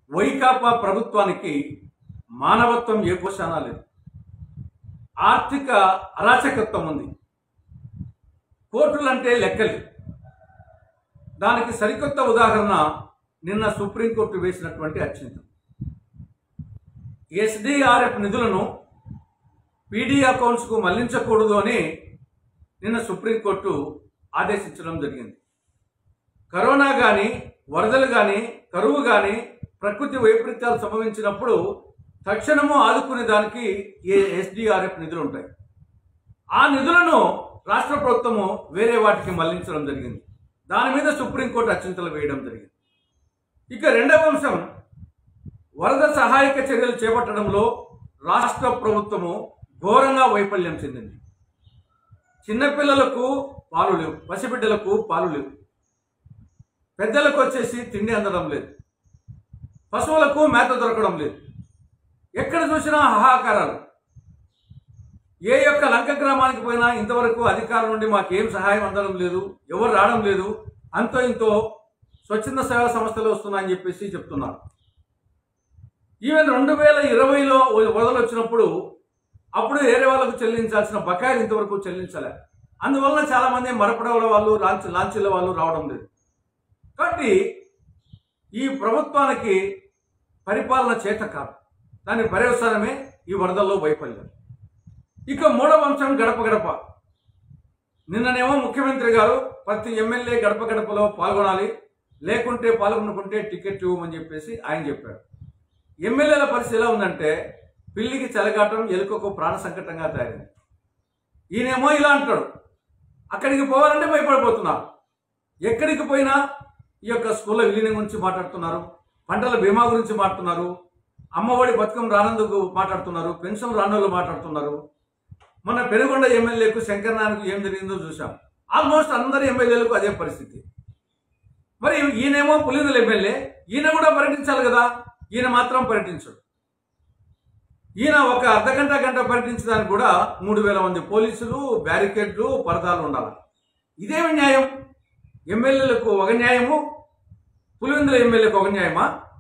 వైకాపా ప్రభుత్వానికి మానవత్వం ఏ కోశానా లేదు ఆర్థిక అరాచకత్వం ఉంది కోర్టులంటే లెక్కలు దానికి సరికొత్త ఉదాహరణ నిన్న సుప్రీంకోర్టు వేసినటువంటి అత్యంతం ఎస్డిఆర్ఎఫ్ నిధులను పీడీ అకౌంట్స్కు మళ్లించకూడదు అని నిన్న సుప్రీంకోర్టు ఆదేశించడం జరిగింది కరోనా కానీ వరదలు కానీ కరువు కానీ ప్రకృతి వైపరీత్యాలు సంభవించినప్పుడు తక్షణము ఆదుకునే దానికి ఏ ఎస్డిఆర్ఎఫ్ నిధులు ఉంటాయి ఆ నిధులను రాష్ట్ర ప్రభుత్వము వేరే వాటికి మళ్లించడం జరిగింది దాని మీద సుప్రీంకోర్టు అత్యంతలు వేయడం జరిగింది ఇక రెండవ అంశం వరద సహాయక చర్యలు చేపట్టడంలో రాష్ట్ర ప్రభుత్వము ఘోరంగా వైఫల్యం చెందింది చిన్నపిల్లలకు పాలు లేవు పసిబిడ్డలకు పాలు లేవు పెద్దలకు వచ్చేసి తిండి అందడం లేదు పశువులకు మేత దొరకడం లేదు ఎక్కడ చూసినా హాహాకారాలు ఏ యొక్క లంక గ్రామానికి పోయినా ఇంతవరకు అధికారుల నుండి మాకేం సహాయం అందడం లేదు ఎవరు రావడం లేదు అంతో ఇంతో స్వచ్ఛంద సేవా సంస్థలు వస్తున్నాయని చెప్పేసి చెప్తున్నారు ఈవెన్ రెండు వేల ఇరవైలో వరదలు వచ్చినప్పుడు అప్పుడు వేరే వాళ్ళకు చెల్లించాల్సిన బకాయిలు ఇంతవరకు చెల్లించలే అందువలన చాలా మంది మరపడవల వాళ్ళు లాంచ్ లాంచీల వాళ్ళు రావడం లేదు కాబట్టి ఈ ప్రభుత్వానికి పరిపాలన చేత కాదు దాని పర్యవసానమే ఈ వరదల్లో వైఫల్యం ఇక మూడవ అంశం గడప గడప నిన్ననేమో ముఖ్యమంత్రి గారు ప్రతి ఎమ్మెల్యే గడప గడపలో పాల్గొనాలి లేకుంటే పాల్గొనుకుంటే టికెట్ ఇవ్వమని చెప్పేసి ఆయన చెప్పారు ఎమ్మెల్యేల పరిస్థితి ఎలా ఉందంటే పిల్లికి చెలగాటం ఎలుకకు ప్రాణ సంకటంగా తయారైంది ఈయనేమో ఇలా అంటాడు అక్కడికి పోవాలంటే భయపడిపోతున్నారు ఎక్కడికి పోయినా ఈ యొక్క స్కూళ్ళ విలీనం గురించి మాట్లాడుతున్నారు పంటల బీమా గురించి మాట్లాడుతున్నారు అమ్మఒడి బతుకం రానందుకు మాట్లాడుతున్నారు పెన్షన్ రానోళ్ళు మాట్లాడుతున్నారు మన పెనుగొండ ఎమ్మెల్యేకు శంకర్ నాయకు ఏం జరిగిందో చూసాం ఆల్మోస్ట్ అందరి ఎమ్మెల్యేలకు అదే పరిస్థితి మరి ఈయనేమో పులిందుల ఎమ్మెల్యే ఈయన కూడా పర్యటించాలి కదా ఈయన మాత్రం పర్యటించడు ఈయన ఒక అర్ధ గంట గంట పర్యటించడానికి కూడా మూడు వేల మంది పోలీసులు బ్యారికేడ్లు పరదాలు ఉండాలి ఇదేమి న్యాయం ఎమ్మెల్యేలకు ఒక న్యాయము పులివెందుల ఎమ్మెల్యేకు ఒక న్యాయమా